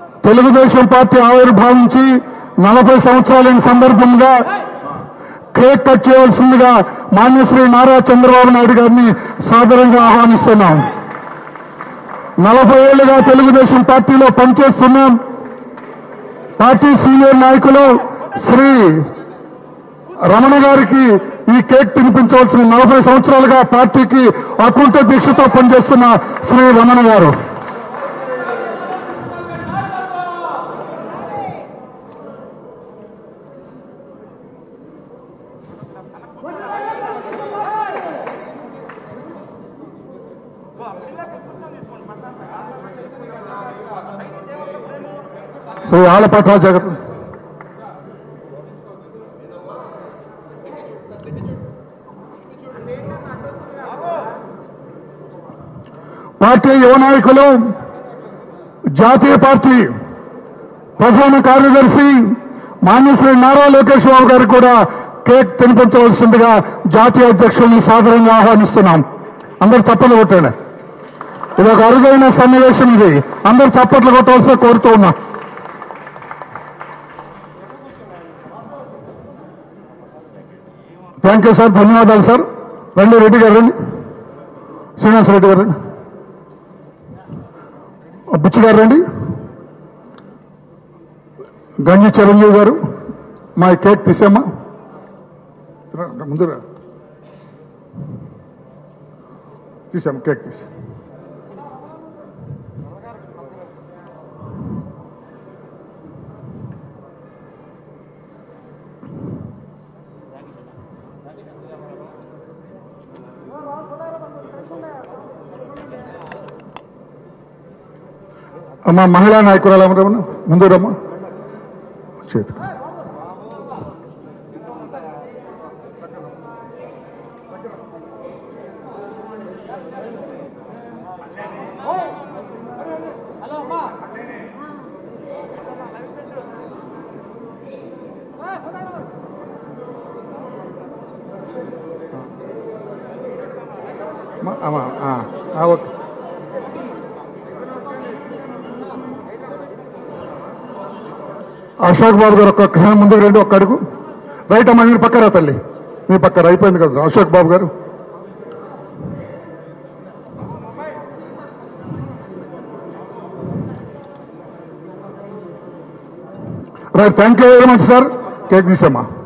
Telugu Desam party ఆవిర్భావించి నలభై సంవత్సరాలైన సందర్భంగా cake cut చేయవలసిందిగా మాన్యశ్రీ నారా చంద్రబాబు నాయుడు గారిని సాదరంగా ఆహ్వానిస్తున్నాం నలభై ఏళ్లుగా తెలుగుదేశం పార్టీలో పనిచేస్తున్నాం పార్టీ సీనియర్ నాయకులు శ్రీ రమణ గారికి ఈ కేక్ తినిపించవలసిన నలభై సంవత్సరాలుగా పార్టీకి అకుంఠ దీక్షతో పనిచేస్తున్న శ్రీ రమణ గారు శ్రీ ఆలపాటి రాజాగారు పార్టీ యువ నాయకులు జాతీయ పార్టీ ప్రధాన కార్యదర్శి మాన్యశ్రీ నారా లోకేష్ బాబు గారికి కూడా కేక్ తినిపించవలసిందిగా జాతీయ అధ్యక్షుల్ని సాదరంగా ఆహ్వానిస్తున్నాం అందరు చప్పట్లు కొట్టండి ఇది ఒక అరుదైన సన్నివేశం ఇది అందరు చప్పట్లు కొట్టవలసిన కోరుతూ ఉన్నా థ్యాంక్ యూ సార్ ధన్యవాదాలు సార్ రండి రెడ్డి గారు రండి శ్రీనివాస రెడ్డి గారు రండి బుచ్చి గారు రండి గంజి చిరంజీవి గారు మా కేక్ తీసామా రా, రా, ముందు రా. తీసాం కేక్ తీసాం అమ్మా మహిళా నాయకురాలు రమ్మా ముందు రమ్మా చేతులు అమ్మా, అమ్మా, ఆ, ఆ, ఓకే అశోక్ బాబు గారు ఒక్క క్షణం ముందుకు రండి ఒక్క అడుగు రైట్ అమ్మా మీరు పక్కరా తల్లి మీ పక్కన అయిపోయింది కదా Ashok Babu garu right thank you very much sir cake తీసామా